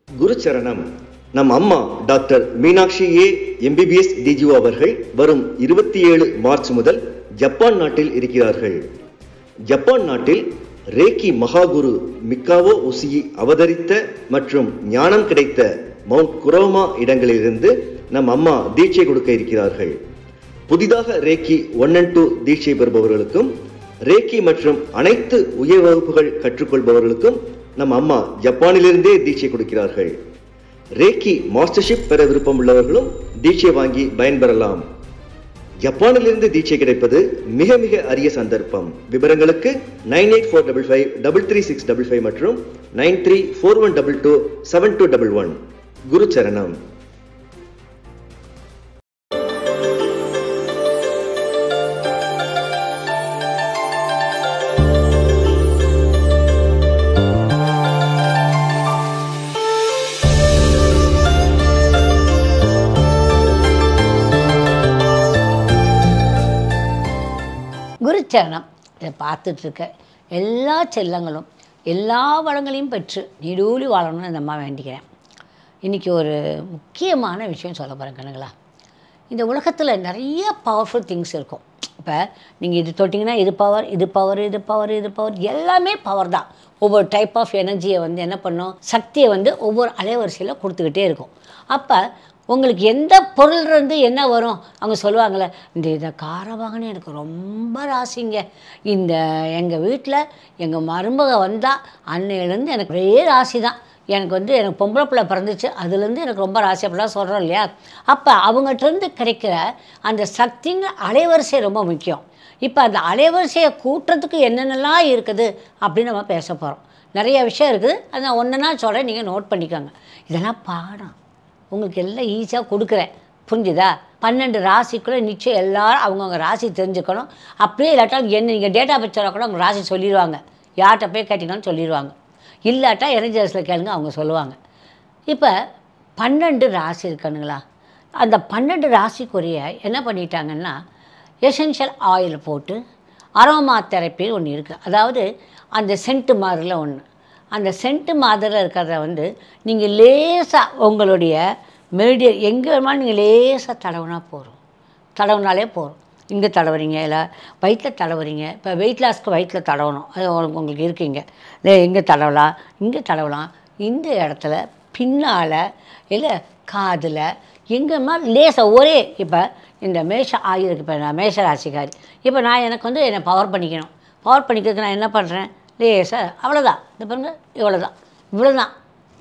குருச்சரணம் நம் அம்மா doctor Meenakshi A MBBS DGO அவர்கள் வரும் இருபத்தி ஏழு மார்ச் முதல் ஜப்பான் நாட்டில் இருக்கிறார்கள் ஜப்பான் நாட்டில் ரேக்கி மகாகுரு மிக்காவோ உசியி அவதரித்த மற்றும் ஞானம் கிடைத்த மவுண்ட் குரோமா இடங்களிலிருந்து நம் அம்மா தீட்சை கொடுக்க இருக்கிறார்கள் புதிதாக ரேக்கி ஒன் அண்ட் டூ தீட்சை பெறுபவர்களுக்கும் ரேக்கி மற்றும் அனைத்து உயர் வகுப்புகள் கற்றுக்கொள்பவர்களுக்கும் நம் அம்மா ஜப்பானிலிருந்தே தீட்சை கொடுக்கிறார்கள் ரேக்கி மாஸ்டர்ஷிப் பெற விருப்பம் உள்ளவர்களும் தீட்சை வாங்கி பயன்பெறலாம் ஜப்பானிலிருந்து தீட்சை கிடைப்பது மிக மிக அரிய சந்தர்ப்பம் விவரங்களுக்கு nine eight four double five double three six double five மற்றும் nine three four one double two seven two double one குரு சரணம் குருச்சரணம் இதை பார்த்துட்ருக்க எல்லா செல்லங்களும் எல்லா வளங்களையும் பெற்று நீடூழி வாழணும்னு இந்த அம்மா வேண்டிக்கிறேன் இன்றைக்கி ஒரு முக்கியமான விஷயம் சொல்ல போகிறேன் கண்ணுங்களா இந்த உலகத்தில் நிறைய பவர்ஃபுல் திங்ஸ் இருக்கும் இப்போ நீங்கள் இது தொட்டிங்கன்னா இது பவர் இது பவர் இது பவர் இது பவர் எல்லாமே பவர் தான் ஒவ்வொரு டைப் ஆஃப் எனர்ஜியை வந்து என்ன பண்ணும் சக்தியை வந்து ஒவ்வொரு அலைவரிசையில் கொடுத்துக்கிட்டே இருக்கும் அப்போ உங்களுக்கு எந்த பொருள்லேருந்து என்ன வரும் அவங்க சொல்லுவாங்கள்ல இந்த இதை காரை வாங்கினே எனக்கு ரொம்ப ராசிங்க இந்த எங்கள் வீட்டில் எங்கள் மருமக வந்தால் அன்னையிலேருந்து எனக்கு ஒரே ராசி தான் எனக்கு வந்து எனக்கு பொம்பளை பிள்ளை பிறந்துச்சு அதுலேருந்து எனக்கு ரொம்ப ராசி அப்படிலாம் சொல்கிறோம் இல்லையா அப்போ அவங்ககிட்டருந்து கிடைக்கிற அந்த சக்திங்க அலைவரிசை ரொம்ப முக்கியம் இப்போ அந்த அலைவரிசையை கூட்டுறதுக்கு என்னென்னலாம் இருக்குது அப்படின்னு நம்ம பேச போகிறோம் நிறைய விஷயம் இருக்குது அதை நான் ஒன்றுனா சொல்கிறேன் நீங்கள் நோட் பண்ணிக்கோங்க இதெல்லாம் பாடம் உங்களுக்கு எல்லாம் ஈஸியாக கொடுக்குறேன் புரிஞ்சுதா பன்னெண்டு ராசிக்குள்ளே நிச்சயம் எல்லாரும் அவங்கவுங்க ராசி தெரிஞ்சுக்கணும் அப்படியே இல்லாட்டாலும் என்ன நீங்கள் டேட்டா பச்சராக கூட அவங்க ராசி சொல்லிடுவாங்க யார்கிட்ட போய் கேட்டிங்கன்னு சொல்லிடுவாங்க இல்லாட்டா எனர்ஜிஸில் கேளுங்க அவங்க சொல்லுவாங்க இப்போ பன்னெண்டு ராசி இருக்கானுங்களா அந்த பன்னெண்டு ராசிக்குரிய என்ன பண்ணிட்டாங்கன்னா எசென்ஷியல் ஆயில் போட்டு அரோமா தெரப்பின்னு ஒன்று இருக்குது அதாவது அந்த சென்ட்டு மாதிரில ஒன்று அந்த சென்ட்டு மாதிரில இருக்கிறத வந்து நீங்கள் லேசாக உங்களுடைய மெரிடிய எங்கே வேணுமாலும் நீங்கள் லேசாக தடவுனா போகிறோம் தடவுனாலே போகிறோம் இங்கே தடவுறீங்க இல்லை வயிற்றில் தடவுறீங்க இப்போ வெயிட் லாஸ்க்கு வயிற்றில் தடவணும் அது உங்களுக்கு உங்களுக்கு இருக்கீங்க இல்லை எங்கே தடவலாம் இங்கே தடவலாம் இந்த இடத்துல பின்னால் இல்லை காதில் எங்கேம்மா லேசாக ஒரே இப்போ இந்த மேஷ ஆயிருக்கு இப்போ நான் மேஷ ராசிக்காரி இப்போ நான் எனக்கு வந்து என்னை பவர் பண்ணிக்கணும் பவர் பண்ணிக்கிறதுக்கு நான் என்ன பண்ணுறேன் லேசாக அவ்வளோதான் இந்த பாருங்க இவ்வளோதான் இவ்வளோதான்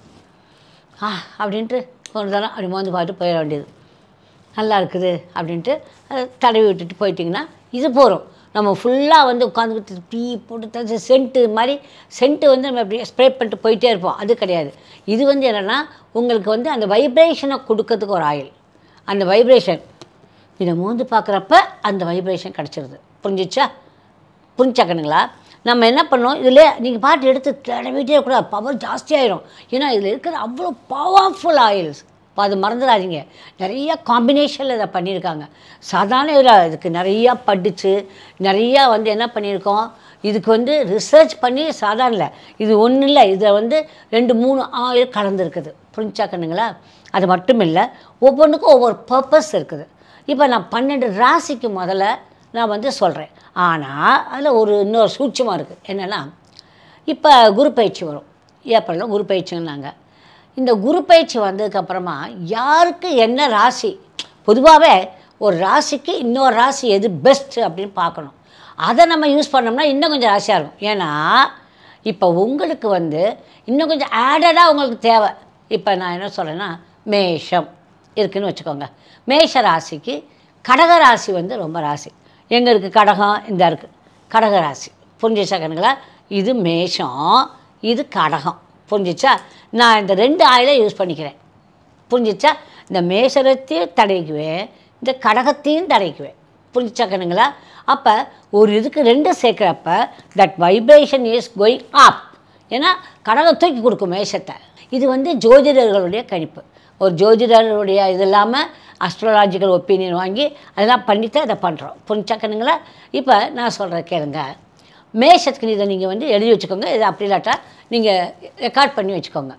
ஆ அப்படின்ட்டு ஒரு தரம் அப்படி மோந்து பார்த்து போயிட வேண்டியது நல்லா இருக்குது அப்படின்ட்டு அதை தடவி விட்டுட்டு போயிட்டிங்கன்னா இது போகிறோம் நம்ம ஃபுல்லாக வந்து உட்காந்துக்கிட்டு டீ போட்டு தச்சு சென்ட்டு மாதிரி சென்ட்டு வந்து நம்ம அப்படி ஸ்ப்ரே பண்ணிட்டு போயிட்டே இருப்போம் அது கிடையாது இது வந்து என்னென்னா உங்களுக்கு வந்து அந்த வைப்ரேஷனை கொடுக்கறதுக்கு ஒரு ஆயில் அந்த வைப்ரேஷன் இதை மோந்து பார்க்குறப்ப அந்த வைப்ரேஷன் கிடச்சிருது புரிஞ்சிச்சா புரிஞ்சாக்கணுங்களா நம்ம என்ன பண்ணோம் இதில் நீங்கள் பாட்டு எடுத்து தடவிட்டே கூட பவர் ஜாஸ்தியாயிரும் ஏன்னா இதில் இருக்கிற அவ்வளோ பவர்ஃபுல் ஆயில்ஸ் இப்போ அது மறந்துடாதீங்க நிறைய காம்பினேஷனில் இதை பண்ணியிருக்காங்க சாதாரண இதில் இதுக்கு நிறையா படித்து நிறையா வந்து என்ன பண்ணியிருக்கோம் இதுக்கு வந்து ரிசர்ச் பண்ணி சாதாரண இல்லை இது ஒன்றும் இல்லை இதில் வந்து ரெண்டு மூணு ஆயில் கலந்துருக்குது புரிஞ்சாக்கணுங்களா அது மட்டும் இல்லை ஒவ்வொன்றுக்கும் ஒவ்வொரு பர்பஸ் இருக்குது இப்போ நான் பன்னெண்டு ராசிக்கு முதல்ல நான் வந்து சொல்கிறேன் ஆனால் அதில் ஒரு இன்னொரு சூட்சமாக இருக்குது என்னென்னா இப்போ குரு பயிற்சி வரும் ஏப்ரலில் குரு பயிற்சின்னாங்க இந்த குரு பயிற்சி வந்ததுக்கப்புறமா யாருக்கு என்ன ராசி பொதுவாகவே ஒரு ராசிக்கு இன்னொரு ராசி எது பெஸ்ட்டு அப்படின்னு பார்க்கணும் அதை நம்ம யூஸ் பண்ணோம்னா இன்னும் கொஞ்சம் ராசியாக இருக்கும் ஏன்னா இப்போ உங்களுக்கு வந்து இன்னும் கொஞ்சம் ஆடடாக உங்களுக்கு தேவை இப்போ நான் என்ன சொல்கிறேன்னா மேஷம் இருக்குதுன்னு வச்சுக்கோங்க மேஷ ராசிக்கு கடக ராசி வந்து ரொம்ப ராசி எங்கே இருக்குது கடகம் இந்த இருக்குது கடக ராசி புரிஞ்சிச்சா கணங்களா இது மேஷம் இது கடகம் புரிஞ்சிச்சா நான் இந்த ரெண்டு ஆயிலை யூஸ் பண்ணிக்கிறேன் புரிஞ்சிச்சா இந்த மேஷரத்தையும் தடைக்குவேன் இந்த கடகத்தையும் தடைக்குவேன் புரிஞ்சிச்சா கணுங்களா அப்போ ஒரு இதுக்கு ரெண்டு சேர்க்குறப்ப that vibration is going up ஏன்னா கடகம் தூக்கி கொடுக்கும் மேஷத்தை இது வந்து ஜோதிடர்களுடைய கணிப்பு ஒரு ஜோதிடருடைய இது இல்லாமல் அஸ்ட்ராலாஜிக்கல் ஒப்பீனியன் வாங்கி அதெல்லாம் பண்ணித்தான் இதை பண்ணுறோம் புரிஞ்சாக்கணுங்களா இப்போ நான் சொல்கிறேன் கேளுங்க மேஷத்துக்கு இதை நீங்கள் வந்து எழுதி வச்சுக்கோங்க இது அப்படி இல்லாட்டா நீங்கள் ரெக்கார்ட் பண்ணி வச்சுக்கோங்க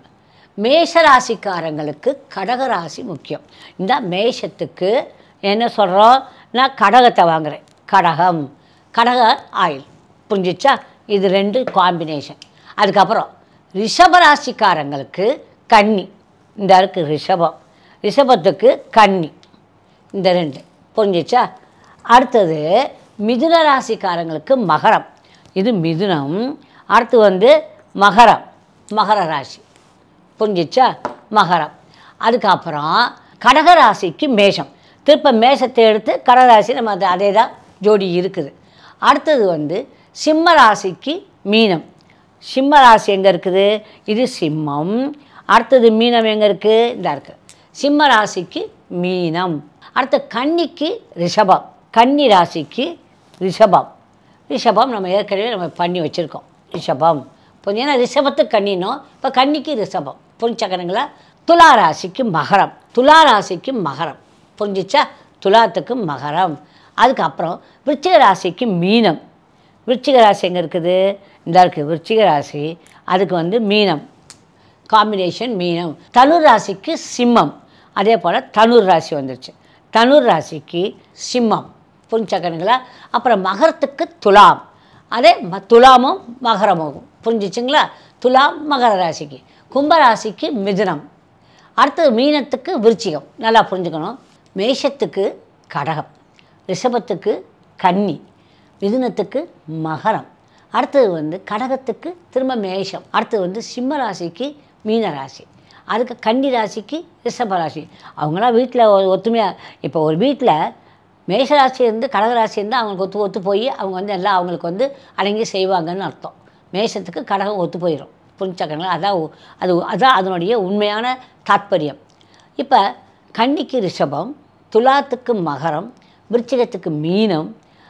மேஷ ராசிக்காரங்களுக்கு கடக ராசி முக்கியம் இந்த மேஷத்துக்கு என்ன சொல்கிறோம் நான் கடகத்தை வாங்குறேன் கடகம் கடக ஆயில் புரிஞ்சிச்சா இது ரெண்டு காம்பினேஷன் அதுக்கப்புறம் ரிஷப ராசிக்காரங்களுக்கு கன்னி இந்த இருக்குது ரிஷபம் ரிஷபத்துக்கு கன்னி இந்த ரெண்டு புரிஞ்சிச்சா அடுத்தது மிதுன ராசிக்காரங்களுக்கு மகரம் இது மிதுனம் அடுத்து வந்து மகரம் மகர ராசி புரிஞ்சிச்சா மகரம் அதுக்கப்புறம் கடக ராசிக்கு மேஷம் திருப்ப மேஷத்தை எடுத்து கடகராசி நம்ம அது அதே தான் ஜோடி இருக்குது அடுத்தது வந்து சிம்ம ராசிக்கு மீனம் சிம்ம ராசி எங்கே இருக்குது இது சிம்மம் அடுத்தது மீனம் எங்கே இருக்குது இந்த இருக்குது சிம்ம ராசிக்கு மீனம் அடுத்து கன்னிக்கு ரிஷபம் கன்னி ராசிக்கு ரிஷபம் ரிஷபம் நம்ம ஏற்கனவே நம்ம பண்ணி வச்சுருக்கோம் ரிஷபம் புரிஞ்சு ஏன்னா ரிஷபத்துக்கு கன்னினோம் இப்போ கன்னிக்கு ரிஷபம் புரிஞ்சக்கணுங்களா துலா ராசிக்கு மகரம் துலா ராசிக்கு மகரம் புரிஞ்சிச்சா துலாத்துக்கு மகரம் அதுக்கப்புறம் விருச்சிக ராசிக்கு மீனம் விருச்சிக ராசி எங்கே இருக்குது இந்த இருக்குது விருச்சிக ராசி அதுக்கு வந்து மீனம் காம்பினேஷன் மீனம் தனுர் ராசிக்கு சிம்மம் அதே போல் தனுர் ராசி வந்துருச்சு தனுர் ராசிக்கு சிம்மம் புரிஞ்சக்கணுங்களா அப்புறம் மகரத்துக்கு துலாம் அதே ம துலாமும் மகரமும் புரிஞ்சிச்சுங்களா துலாம் மகர ராசிக்கு கும்ப ராசிக்கு மிதுனம் அடுத்தது மீனத்துக்கு விருச்சிகம் நல்லா புரிஞ்சுக்கணும் மேஷத்துக்கு கடகம் ரிஷபத்துக்கு கன்னி மிதுனத்துக்கு மகரம் அடுத்தது வந்து கடகத்துக்கு திரும்ப மேஷம் அடுத்தது வந்து சிம்ம ராசிக்கு மீன ராசி அதுக்கு கன்னி ராசிக்கு ரிஷப ராசி அவங்களாம் வீட்டில் ஒத்துமையாக இப்போ ஒரு வீட்டில் மேஷராசி இருந்து கடகராசி இருந்து அவங்களுக்கு ஒத்து ஒத்து போய் அவங்க வந்து எல்லாம் அவங்களுக்கு வந்து அடங்கி செய்வாங்கன்னு அர்த்தம் மேஷத்துக்கு கடகம் ஒத்து போயிடும் புரிஞ்சாக்கங்களா அதான் உ- அது அதான் அதனுடைய உண்மையான தாத்பரியம் இப்போ கன்னிக்கு ரிஷபம் துலாத்துக்கு மகரம் விருச்சிகத்துக்கு மீனம்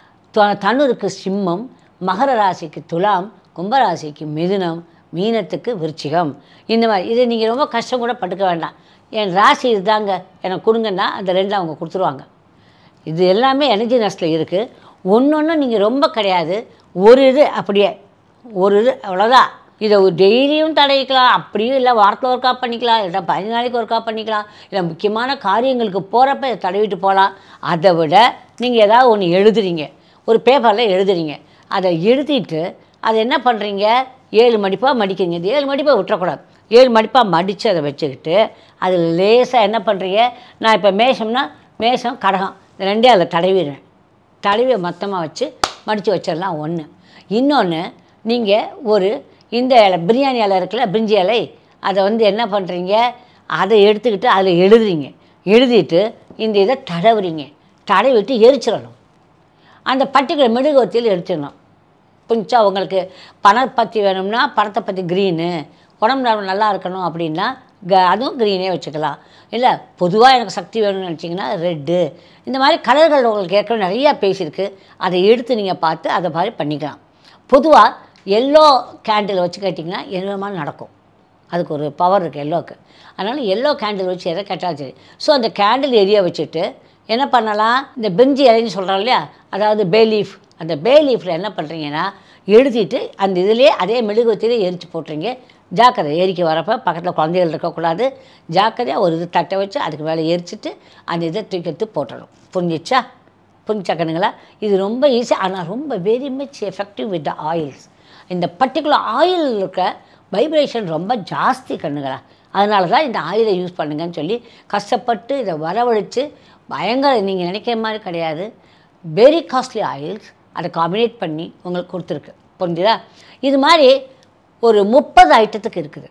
த- தனுருக்கு சிம்மம் மகர ராசிக்கு துலாம் கும்பராசிக்கு மிதுனம் மீனத்துக்கு விருச்சிகம் இந்த மாதிரி இதை நீங்கள் ரொம்ப கஷ்டம் கூட பட்டுக்க வேண்டாம் என் ராசி இதுதாங்க எனக்கு கொடுங்கன்னா அந்த ரெண்டு அவங்க கொடுத்துருவாங்க இது எல்லாமே எனர்ஜி நஸ்டில் இருக்குது ஒன்று ஒன்று நீங்கள் ரொம்ப கிடையாது ஒரு இது அப்படியே ஒரு இது அவ்வளோதான் இதை டெய்லியும் தடவிக்கலாம் அப்படியும் இல்லை வாரத்தில் ஒர்க்கா பண்ணிக்கலாம் இல்லை பதினஞ்சு நாளைக்கு ஒர்க்கா பண்ணிக்கலாம் இல்லை முக்கியமான காரியங்களுக்கு போகிறப்ப இதை தடவிட்டு போகலாம் அதை விட நீங்கள் ஏதாவது ஒன்று எழுதுறீங்க ஒரு பேப்பரில் எழுதுறீங்க அதை எழுதிட்டு அதை என்ன பண்ணுறீங்க ஏழு மடிப்பாக மடிக்கிறீங்க இந்த ஏழு மடிப்பாக விட்டுறக்கூடாது ஏழு மடிப்பாக மடித்து அதை வச்சுக்கிட்டு அதில் லேசாக என்ன பண்ணுறீங்க நான் இப்போ மேஷம்னா மேஷம் கடகம் இந்த ரெண்டே அதில் தடவிடுறேன் தடவி மொத்தமாக வச்சு மடித்து வச்சிடலாம் ஒன்று இன்னொன்று நீங்கள் ஒரு இந்த இலை பிரியாணி இலை இருக்குல்ல பிரிஞ்சி இலை அதை வந்து என்ன பண்ணுறீங்க அதை எடுத்துக்கிட்டு அதில் எழுதுறீங்க எழுதிட்டு இந்த இதை தடவுறீங்க தடவிட்டு எரிச்சிடணும் அந்த பர்டிகுலர் மெழுகுவர்த்தியில் எரிச்சிடணும் புரிஞ்சா உங்களுக்கு பணம் பற்றி வேணும்னா பணத்தை பற்றி க்ரீனு உடம்பு நலம் நல்லா இருக்கணும் அப்படின்னா க அதுவும் க்ரீனே வச்சுக்கலாம் இல்லை பொதுவாக எனக்கு சக்தி வேணும்னு நினச்சிங்கன்னா ரெட்டு இந்த மாதிரி கலர்கள் உங்களுக்கு ஏற்கனவே நிறையா பேசியிருக்கு அதை எடுத்து நீங்கள் பார்த்து அதை மாதிரி பண்ணிக்கலாம் பொதுவாக எல்லோ கேண்டில் வச்சு கேட்டிங்கன்னா என்ன நடக்கும் அதுக்கு ஒரு பவர் இருக்குது எல்லோக்கு அதனால் எல்லோ கேண்டில் வச்சு எதை கேட்டாலும் சரி ஸோ அந்த கேண்டில் எரிய வச்சுட்டு என்ன பண்ணலாம் இந்த பெஞ்சி இலைன்னு சொல்கிறோம் இல்லையா அதாவது பே லீஃப் அந்த பே லீஃபில் என்ன பண்ணுறீங்கன்னா எழுதிட்டு அந்த இதுலேயே அதே மெழுகுவத்திலே எரிச்சு போட்டுறீங்க ஜாக்கிரதை எரிக்க வரப்போ பக்கத்தில் குழந்தைகள் இருக்கக்கூடாது ஜாக்கிரதையாக ஒரு இது தட்டை வச்சு அதுக்கு மேலே எரிச்சிட்டு அந்த இதை தூக்கி எடுத்து போட்டுடணும் புரிஞ்சிச்சா புரிஞ்சாக்கணுங்களா இது ரொம்ப ஈஸி ஆனால் ரொம்ப very much effective with the oils இந்த பர்டிகுலர் ஆயில் இருக்க வைப்ரேஷன் ரொம்ப ஜாஸ்தி கண்ணுங்களா அதனால தான் இந்த ஆயிலை யூஸ் பண்ணுங்கன்னு சொல்லி கஷ்டப்பட்டு இதை வரவழைச்சு பயங்கர நீங்கள் நினைக்கிற மாதிரி கிடையாது வெரி காஸ்ட்லி ஆயில்ஸ் அதை காம்பினேட் பண்ணி உங்களுக்கு கொடுத்துருக்கு புரிஞ்சுதா இது மாதிரி ஒரு முப்பது ஐட்டத்துக்கு இருக்குது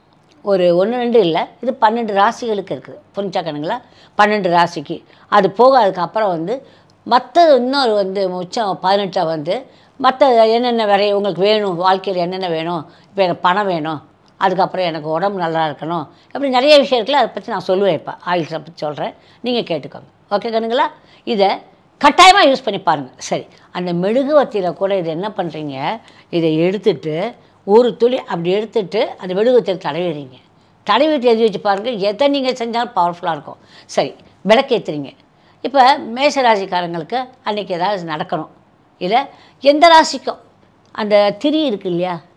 ஒரு ஒன்று ரெண்டு இல்லை இது பன்னெண்டு ராசிகளுக்கு இருக்குது புரிஞ்சாக்கணுங்களா பன்னெண்டு ராசிக்கு அது போக அதுக்கப்புறம் வந்து மற்ற இன்னொரு வந்து மிச்சம் பதினெட்டை வந்து மற்ற என்னென்ன வேற உங்களுக்கு வேணும் வாழ்க்கையில் என்னென்ன வேணும் இப்போ எனக்கு பணம் வேணும் அதுக்கப்புறம் எனக்கு உடம்பு நல்லா இருக்கணும் அப்படி நிறைய விஷயம் இருக்குல்ல அதை பற்றி நான் சொல்லுவேன் இப்போ ஆயில்ஸை பற்றி சொல்கிறேன் நீங்கள் கேட்டுக்கோங்க ஓகே கண்ணுங்களா இதை கட்டாயமாக யூஸ் பண்ணி பாருங்கள் சரி அந்த மெழுகுவத்தியில் கூட இது என்ன பண்ணுறீங்க இதை எடுத்துட்டு ஒரு துளி அப்படி எடுத்துட்டு அந்த மெழுகுவத்தியில் தடவிடுறீங்க தடவிட்டு எழுதி வச்சு பாருங்கள் எதை நீங்கள் செஞ்சாலும் பவர்ஃபுல்லாக இருக்கும் சரி விளக்கேற்றுறீங்க இப்போ மேஷ ராசிக்காரங்களுக்கு அன்றைக்கி ஏதாவது நடக்கணும் இல்லை எந்த ராசிக்கும் அந்த திரி இருக்கு இல்லையா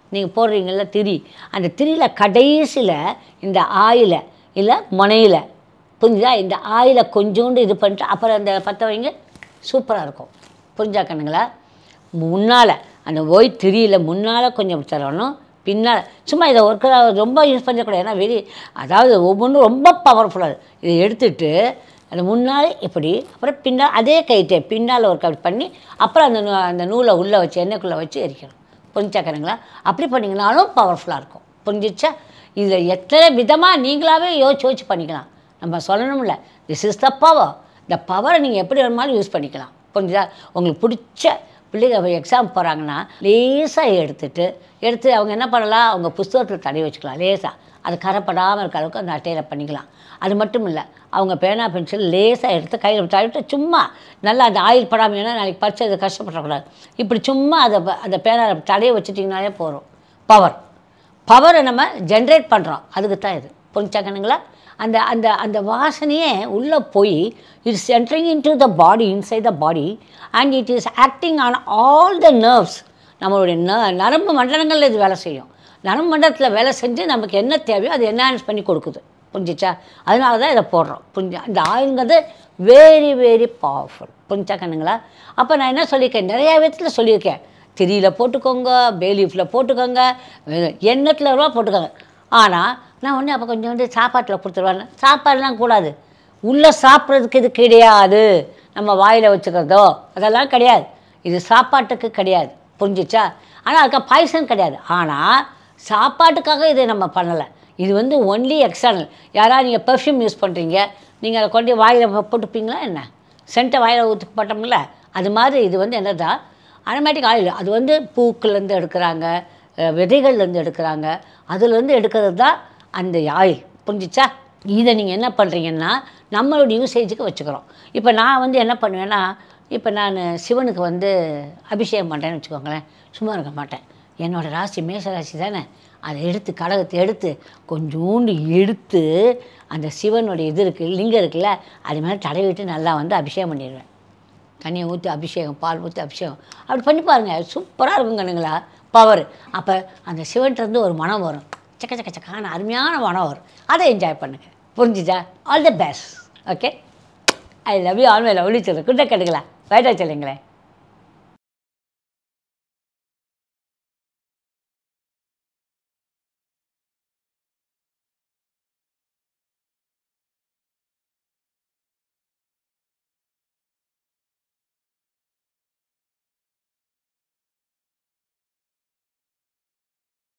நீங்கள் போடுறீங்கல்ல திரி அந்த திரியில் கடைசியில் இந்த ஆயிலை இல்லை முனையில் புரிஞ்சுதா இந்த ஆயிலை கொஞ்சோண்டு இது பண்ணிட்டு அப்புறம் அந்த பற்ற வைங்க சூப்பராக இருக்கும் புரிஞ்சா கண்ணுங்களா முன்னால் அந்த ஒயிட் திரியில் முன்னால் கொஞ்சம் தரணும் பின்னால் சும்மா இதை ஒர்க்கர் ரொம்ப யூஸ் பண்ணக்கூடாது ஏன்னா வெரி அதாவது ஒவ்வொன்றும் ரொம்ப பவர்ஃபுல்லாக இதை எடுத்துட்டு அந்த முன்னால் இப்படி அப்புறம் பின்னால் அதே கைட்டை பின்னால் ஒர்க் அவுட் பண்ணி அப்புறம் அந்த நூ- அந்த நூலை உள்ளே வச்சு எண்ணெய்க்குள்ளே வச்சு எரிக்கணும் புரிஞ்சா கண்ணுங்களா அப்படி பண்ணிங்கனாலும் பவர்ஃபுல்லாக இருக்கும் புரிஞ்சிச்சா இதில் எத்தனை விதமாக நீங்களாவே யோசிச்சு யோசிச்சு பண்ணிக்கலாம் நம்ம சொல்லணும்ல திஸ் இஸ் த பவர் இந்த பவரை நீங்கள் எப்படி வேணுமாலும் யூஸ் பண்ணிக்கலாம் புரிஞ்சுதா உங்களுக்கு பிடிச்ச பிள்ளைங்க எக்ஸாம் போகிறாங்கன்னா லேசாக எடுத்துட்டு எடுத்து அவங்க என்ன பண்ணலாம் அவங்க புஸ்தகத்தில் தடவி வச்சுக்கலாம் லேசாக அது கரைப்படாமல் இருக்க அளவுக்கு அந்த அட்டையில் பண்ணிக்கலாம் அது மட்டும் இல்லை அவங்க பேனா பென்சில் லேசாக எடுத்து கையில் தடவிட்டு சும்மா நல்லா அந்த ஆயில் படாமல் ஏன்னா நாளைக்கு பறிச்சு அதை கஷ்டப்படக்கூடாது இப்படி சும்மா அதை ப- அந்த பேனா தடவை வச்சுட்டிங்கனாலே போதும் பவர் பவரை நம்ம ஜென்ரேட் பண்ணுறோம் அதுக்கு தான் இது புரிஞ்சாக்கணுங்களா அந்த அந்த அந்த வாசனையே உள்ளே போய் it's entering into the body inside the body and it is acting on all the nerves நம்மளுடைய ந நரம்பு மண்டலங்களில் இது வேலை செய்யும் நரம்பு மண்டலத்தில் வேலை செஞ்சு நமக்கு என்ன தேவையோ அது என்ஹான்ஸ் பண்ணி கொடுக்குது புரிஞ்சிச்சா அதனால தான் இதை போடுறோம் புரிஞ்சா இந்த ஆயில்ங்கிறது வெரி வெரி பவர்ஃபுல் புரிஞ்சா கண்ணுங்களா அப்போ நான் என்ன சொல்லியிருக்கேன் நிறையா விதத்தில் சொல்லியிருக்கேன் திரியில் போட்டுக்கோங்க பேலீஃபில் போட்டுக்கோங்க எண்ணெத்தில் ரூபா போட்டுக்கோங்க ஆனால் நான் ஒன்று அப்போ கொஞ்சம் வந்து சாப்பாட்டில் கொடுத்துருவேன் சாப்பாடுலாம் கூடாது உள்ளே சாப்பிட்றதுக்கு இது கிடையாது நம்ம வாயில் வச்சுக்கிறதோ அதெல்லாம் கிடையாது இது சாப்பாட்டுக்கு கிடையாது புரிஞ்சிச்சா ஆனால் அதுக்கு பாய்சன் கிடையாது ஆனால் சாப்பாட்டுக்காக இதை நம்ம பண்ணலை இது வந்து ஒன்லி எக்ஸ்டர்னல் யாராவது நீங்கள் பெர்ஃப்யூம் யூஸ் பண்ணுறீங்க நீங்கள் அதை கொண்டு வாயில் போட்டுப்பீங்களா என்ன சென்ட்டை வாயில் ஊற்றி போட்டோம்ல அது மாதிரி இது வந்து என்னதா அரோமேட்டிக் ஆயில் அது வந்து பூக்கள்லேருந்து எடுக்கிறாங்க அஹ் விதைகள்லேருந்து எடுக்கிறாங்க அதுலேருந்து எடுக்கிறது தான் அந்த ஆயில் புரிஞ்சிச்சா இதை நீங்கள் என்ன பண்ணுறீங்கன்னா நம்மளோட யூசேஜுக்கு வச்சுக்கிறோம் இப்போ நான் வந்து என்ன பண்ணுவேன்னா இப்போ நான் சிவனுக்கு வந்து அபிஷேகம் பண்ணுறேன்னு வச்சுக்கோங்களேன் சும்மா இருக்க மாட்டேன் என்னோடய ராசி மேஷ ராசி தானே அதை எடுத்து கடகத்தை எடுத்து கொஞ்சோண்டு எடுத்து அந்த சிவனுடைய இது இருக்குது லிங்கம் இருக்குல்ல அது மேலே தடவிட்டு நல்லா வந்து அபிஷேகம் பண்ணிடுவேன் தண்ணியை ஊற்றி அபிஷேகம் பால் ஊற்றி அபிஷேகம் அப்படி பண்ணி பாருங்கள் சூப்பராக இருக்கும் கண்ணுங்களா பவர் அப்போ அந்த சிவன்கிட்டருந்து ஒரு மனம் வரும் சக்க சக்க சக்கான அருமையான மனம் வரும் அதை என்ஜாய் பண்ணுங்கள் புரிஞ்சுதா all the best okay I love you all my lovely சொல்லுங்கள் குட்டை கட்டுங்களா ரைட்டாக சொல்லுங்களேன்